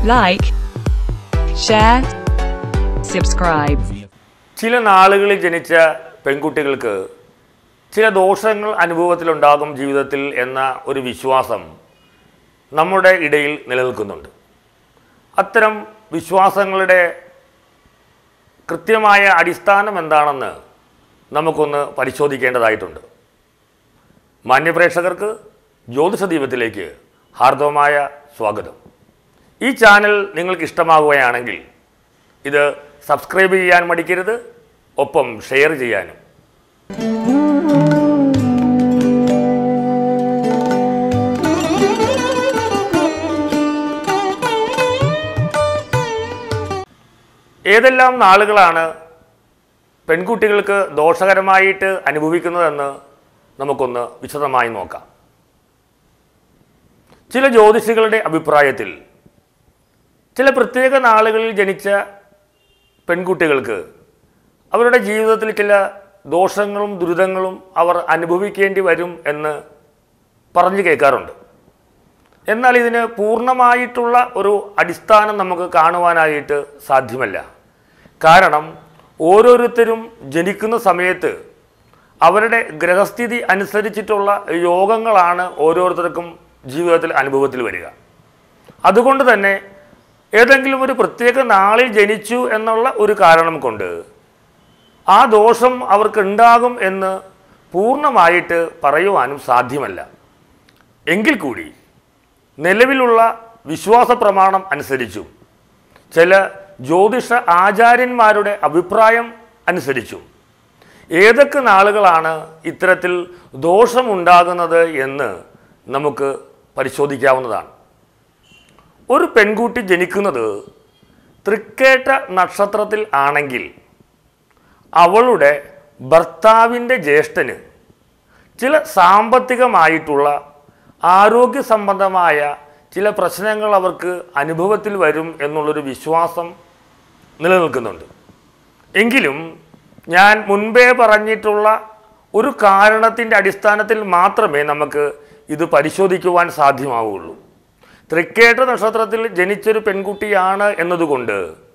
like, share, subscribe. ചില നാളുകളിൽ ജനിച്ച പെൺകുട്ടികൾക്ക് ചില ദോഷങ്ങൾ അനുഭവത്തിലുണ്ടാകും ജീവിതത്തിൽ എന്ന ഒരു വിശ്വാസം നമ്മുടെ ഇടയിൽ നിലനിൽക്കുന്നുണ്ട് അത്തരം വിശ്വാസങ്ങളുടെ കൃത്യമായ അടിസ്ഥാനം എന്താണെന്ന് നമുക്കൊന്ന് പരിശോധിക്കേണ്ടതായിട്ടുണ്ട് മാന്യപ്രേക്ഷകർക്ക് ജ്യോതിഷ ദീപത്തിലേക്ക് ഹാർദവമായ സ്വാഗതം ഈ ചാനൽ നിങ്ങൾക്ക് ഇഷ്ടമാകുകയാണെങ്കിൽ ഇത് സബ്സ്ക്രൈബ് ചെയ്യാൻ മടിക്കരുത് ഒപ്പം ഷെയർ ചെയ്യാനും ഏതെല്ലാം നാളുകളാണ് പെൺകുട്ടികൾക്ക് ദോഷകരമായിട്ട് അനുഭവിക്കുന്നതെന്ന് നമുക്കൊന്ന് വിശദമായി നോക്കാം ചില ജ്യോതിഷികളുടെ അഭിപ്രായത്തിൽ ചില പ്രത്യേക നാളുകളിൽ ജനിച്ച പെൺകുട്ടികൾക്ക് അവരുടെ ജീവിതത്തിൽ ചില ദോഷങ്ങളും ദുരിതങ്ങളും അവർ അനുഭവിക്കേണ്ടി വരും എന്ന് പറഞ്ഞു കേൾക്കാറുണ്ട് എന്നാൽ ഇതിന് പൂർണ്ണമായിട്ടുള്ള ഒരു അടിസ്ഥാനം നമുക്ക് കാണുവാനായിട്ട് സാധ്യമല്ല കാരണം ഓരോരുത്തരും ജനിക്കുന്ന സമയത്ത് അവരുടെ ഗ്രഹസ്ഥിതി അനുസരിച്ചിട്ടുള്ള യോഗങ്ങളാണ് ഓരോരുത്തർക്കും ജീവിതത്തിൽ അനുഭവത്തിൽ വരിക അതുകൊണ്ട് തന്നെ ഏതെങ്കിലും ഒരു പ്രത്യേക നാളിൽ ജനിച്ചു എന്നുള്ള ഒരു കാരണം കൊണ്ട് ആ ദോഷം അവർക്ക് ഉണ്ടാകും എന്ന് പൂർണ്ണമായിട്ട് പറയുവാനും സാധ്യമല്ല എങ്കിൽ കൂടി നിലവിലുള്ള വിശ്വാസ പ്രമാണം അനുസരിച്ചും ചില ജ്യോതിഷ ആചാര്യന്മാരുടെ അഭിപ്രായം അനുസരിച്ചും ഏതൊക്കെ നാളുകളാണ് ഇത്തരത്തിൽ ദോഷമുണ്ടാകുന്നത് എന്ന് നമുക്ക് പരിശോധിക്കാവുന്നതാണ് ഒരു പെൺകുട്ടി ജനിക്കുന്നത് തൃക്കേട്ട നക്ഷത്രത്തിൽ ആണെങ്കിൽ അവളുടെ ഭർത്താവിൻ്റെ ജ്യേഷ്ഠന് ചില സാമ്പത്തികമായിട്ടുള്ള ആരോഗ്യ സംബന്ധമായ ചില പ്രശ്നങ്ങൾ അവർക്ക് അനുഭവത്തിൽ വരും എന്നുള്ളൊരു വിശ്വാസം നിലനിൽക്കുന്നുണ്ട് എങ്കിലും ഞാൻ മുൻപേ പറഞ്ഞിട്ടുള്ള ഒരു കാരണത്തിൻ്റെ അടിസ്ഥാനത്തിൽ മാത്രമേ നമുക്ക് ഇത് പരിശോധിക്കുവാൻ സാധ്യമാവുകയുള്ളൂ തൃക്കേട്ട നക്ഷത്രത്തിൽ ജനിച്ചൊരു പെൺകുട്ടിയാണ് എന്നതുകൊണ്ട്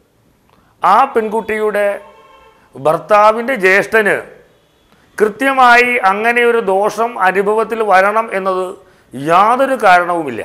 ആ പെൺകുട്ടിയുടെ ഭർത്താവിൻ്റെ ജ്യേഷ്ഠന് കൃത്യമായി അങ്ങനെ ഒരു ദോഷം അനുഭവത്തിൽ വരണം എന്നത് യാതൊരു കാരണവുമില്ല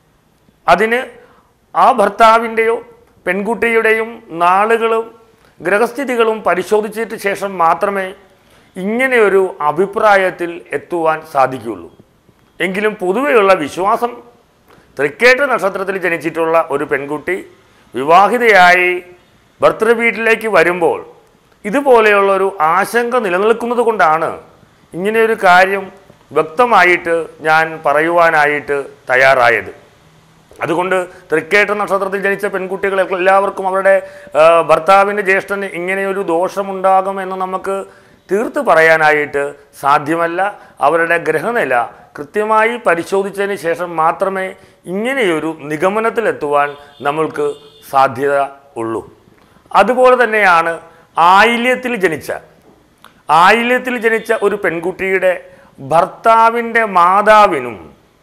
അതിന് ആ ഭർത്താവിൻ്റെയോ പെൺകുട്ടിയുടെയും നാളുകളും ഗ്രഹസ്ഥിതികളും പരിശോധിച്ചിട്ട് ശേഷം മാത്രമേ ഇങ്ങനെയൊരു അഭിപ്രായത്തിൽ എത്തുവാൻ സാധിക്കുകയുള്ളൂ എങ്കിലും പൊതുവെയുള്ള വിശ്വാസം തൃക്കേട്ട നക്ഷത്രത്തിൽ ജനിച്ചിട്ടുള്ള ഒരു പെൺകുട്ടി വിവാഹിതയായി ഭർത്തൃ വീട്ടിലേക്ക് വരുമ്പോൾ ഇതുപോലെയുള്ള ഒരു ആശങ്ക നിലനിൽക്കുന്നത് കൊണ്ടാണ് ഇങ്ങനെയൊരു കാര്യം വ്യക്തമായിട്ട് ഞാൻ പറയുവാനായിട്ട് തയ്യാറായത് അതുകൊണ്ട് തൃക്കേട്ട നക്ഷത്രത്തിൽ ജനിച്ച പെൺകുട്ടികൾ എല്ലാവർക്കും അവരുടെ ആ, ഭർത്താവിൻ്റെ ജ്യേഷ്ഠന് ഇങ്ങനെയൊരു ദോഷമുണ്ടാകുമെന്ന് നമുക്ക് തീർത്ത് പറയാനായിട്ട് സാധ്യമല്ല അവരുടെ ഗ്രഹനില കൃത്യമായി പരിശോധിച്ചതിന് ശേഷം മാത്രമേ ഇങ്ങനെയൊരു നിഗമനത്തിലെത്തുവാൻ നമ്മൾക്ക് സാധ്യത ഉള്ളൂ അതുപോലെ തന്നെയാണ് ആയില്യത്തിൽ ജനിച്ച ആയില്യത്തിൽ ജനിച്ച ഒരു പെൺകുട്ടിയുടെ ഭർത്താവിൻ്റെ മാതാവിനും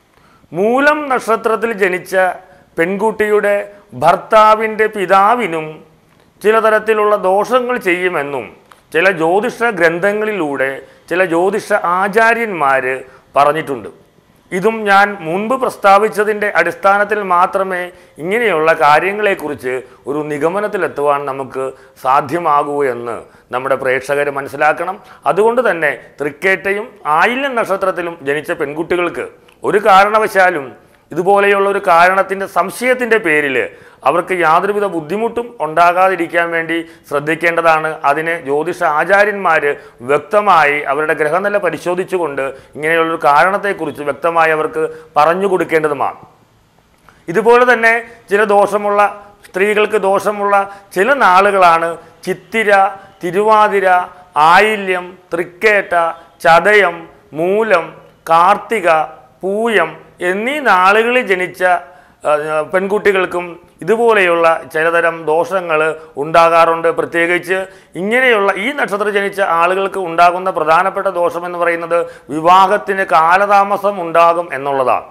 മൂലം നക്ഷത്രത്തിൽ ജനിച്ച പെൺകുട്ടിയുടെ ഭർത്താവിൻ്റെ പിതാവിനും ചില തരത്തിലുള്ള ദോഷങ്ങൾ ചെയ്യുമെന്നും ചില ജ്യോതിഷ ഗ്രന്ഥങ്ങളിലൂടെ ചില ജ്യോതിഷ ആചാര്യന്മാർ പറഞ്ഞിട്ടുണ്ട് ഇതും ഞാൻ മുൻപ് പ്രസ്താവിച്ചതിൻ്റെ അടിസ്ഥാനത്തിൽ മാത്രമേ ഇങ്ങനെയുള്ള കാര്യങ്ങളെക്കുറിച്ച് ഒരു നിഗമനത്തിലെത്തുവാൻ നമുക്ക് സാധ്യമാകൂ എന്ന് നമ്മുടെ പ്രേക്ഷകർ മനസ്സിലാക്കണം അതുകൊണ്ട് തന്നെ തൃക്കേട്ടയും ആയില്യം നക്ഷത്രത്തിലും ജനിച്ച പെൺകുട്ടികൾക്ക് ഒരു കാരണവശാലും ഇതുപോലെയുള്ള ഒരു കാരണത്തിൻ്റെ സംശയത്തിൻ്റെ പേരിൽ അവർക്ക് യാതൊരുവിധ ബുദ്ധിമുട്ടും ഉണ്ടാകാതിരിക്കാൻ വേണ്ടി ശ്രദ്ധിക്കേണ്ടതാണ് അതിന് ജ്യോതിഷ ആചാര്യന്മാർ വ്യക്തമായി അവരുടെ ഗ്രഹനില പരിശോധിച്ചുകൊണ്ട് ഇങ്ങനെയുള്ളൊരു കാരണത്തെക്കുറിച്ച് വ്യക്തമായി അവർക്ക് പറഞ്ഞു കൊടുക്കേണ്ടതുമാണ് ഇതുപോലെ തന്നെ ചില ദോഷമുള്ള സ്ത്രീകൾക്ക് ദോഷമുള്ള ചില നാളുകളാണ് ചിത്തിര തിരുവാതിര ആയില്യം തൃക്കേട്ട ചതയം മൂലം കാർത്തിക പൂയം എന്നീ നാളുകളിൽ ജനിച്ച ആ, പെൺകുട്ടികൾക്കും ഇതുപോലെയുള്ള ചിലതരം ദോഷങ്ങൾ ഉണ്ടാകാറുണ്ട് പ്രത്യേകിച്ച് ഇങ്ങനെയുള്ള ഈ നക്ഷത്രം ജനിച്ച ആളുകൾക്ക് ഉണ്ടാകുന്ന പ്രധാനപ്പെട്ട ദോഷം എന്ന് പറയുന്നത് വിവാഹത്തിന് കാലതാമസം ഉണ്ടാകും എന്നുള്ളതാണ്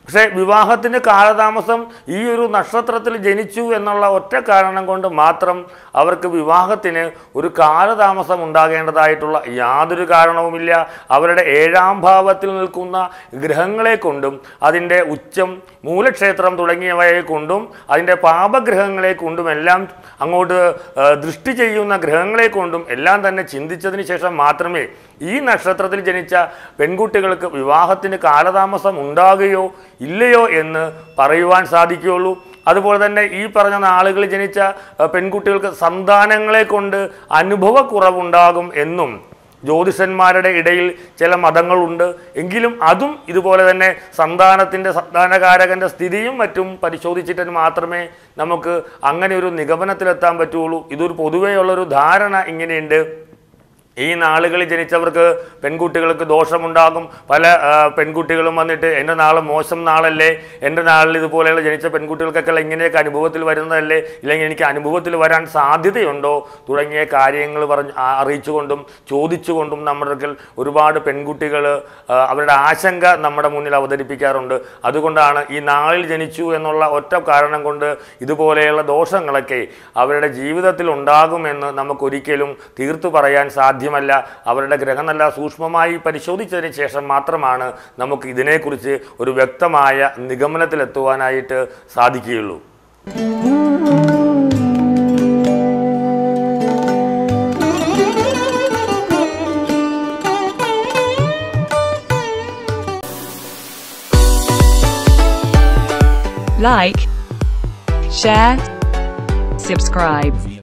പക്ഷേ വിവാഹത്തിന് കാലതാമസം ഈ ഒരു നക്ഷത്രത്തിൽ ജനിച്ചു എന്നുള്ള ഒറ്റ കാരണം കൊണ്ട് മാത്രം അവർക്ക് വിവാഹത്തിന് ഒരു കാലതാമസം ഉണ്ടാകേണ്ടതായിട്ടുള്ള യാതൊരു കാരണവുമില്ല അവരുടെ ഏഴാം ഭാവത്തിൽ നിൽക്കുന്ന ഗ്രഹങ്ങളെ കൊണ്ടും അതിൻ്റെ ഉച്ചം മൂലക്ഷേത്രം തുടങ്ങിയവയെ കൊണ്ടും അതിൻ്റെ പാപഗ്രഹങ്ങളെ കൊണ്ടും എല്ലാം അങ്ങോട്ട് ആ, ദൃഷ്ടി ചെയ്യുന്ന ഗ്രഹങ്ങളെ കൊണ്ടും എല്ലാം തന്നെ ചിന്തിച്ചതിന് ശേഷം മാത്രമേ ഈ നക്ഷത്രത്തിൽ ജനിച്ച പെൺകുട്ടികൾക്ക് വിവാഹത്തിന് കാലതാമസം ഉണ്ടാകുകയോ ഇല്ലയോ എന്ന് പറയുവാൻ സാധിക്കുകയുള്ളൂ അതുപോലെ തന്നെ ഈ പറഞ്ഞ നാളുകളിൽ ജനിച്ച അഹ്, പെൺകുട്ടികൾക്ക് സന്താനങ്ങളെ കൊണ്ട് അനുഭവക്കുറവുണ്ടാകും എന്നും ജ്യോതിഷന്മാരുടെ ഇടയിൽ ചില മതങ്ങളുണ്ട് എങ്കിലും അതും ഇതുപോലെ തന്നെ സന്താനത്തിൻ്റെ സന്താനകാരകൻ്റെ സ്ഥിതിയും മറ്റും പരിശോധിച്ചിട്ട് മാത്രമേ നമുക്ക് അങ്ങനെ ഒരു നിഗമനത്തിലെത്താൻ പറ്റുള്ളൂ ഇതൊരു പൊതുവെയുള്ളൊരു ധാരണ ഇങ്ങനെയുണ്ട് ഈ നാളുകളിൽ ജനിച്ചവർക്ക് പെൺകുട്ടികൾക്ക് ദോഷമുണ്ടാകും പല ആ, പെൺകുട്ടികളും വന്നിട്ട് എൻ്റെ നാള് മോശം നാളല്ലേ എൻ്റെ നാളിൽ ഇതുപോലെയുള്ള ജനിച്ച പെൺകുട്ടികൾക്കൊക്കെ ഇങ്ങനെയൊക്കെ അനുഭവത്തിൽ വരുന്നതല്ലേ ഇല്ലെങ്കിൽ എനിക്ക് അനുഭവത്തിൽ വരാൻ സാധ്യതയുണ്ടോ തുടങ്ങിയ കാര്യങ്ങൾ പറഞ്ഞ് ആ- അറിയിച്ചുകൊണ്ടും ചോദിച്ചുകൊണ്ടും നമ്മുടെ അടുക്കൽ ഒരുപാട് പെൺകുട്ടികൾ അവരുടെ ആശങ്ക നമ്മുടെ മുന്നിൽ അവതരിപ്പിക്കാറുണ്ട് അതുകൊണ്ടാണ് ഈ നാളിൽ ജനിച്ചു എന്നുള്ള ഒറ്റ കാരണം കൊണ്ട് ഇതുപോലെയുള്ള ദോഷങ്ങളൊക്കെ അവരുടെ ജീവിതത്തിൽ ഉണ്ടാകുമെന്ന് നമുക്കൊരിക്കലും തീർത്തു പറയാൻ സാധ്യമല്ല അവരുടെ ഗ്രഹനല്ല സൂക്ഷ്മമായി പരിശോധിച്ചതിന് ശേഷം മാത്രമാണ് നമുക്ക് ഇതിനെക്കുറിച്ച് ഒരു വ്യക്തമായ നിഗമനത്തിലെത്തുവാനായിട്ട് സാധിക്കുകയുള്ളൂ like, share, subscribe.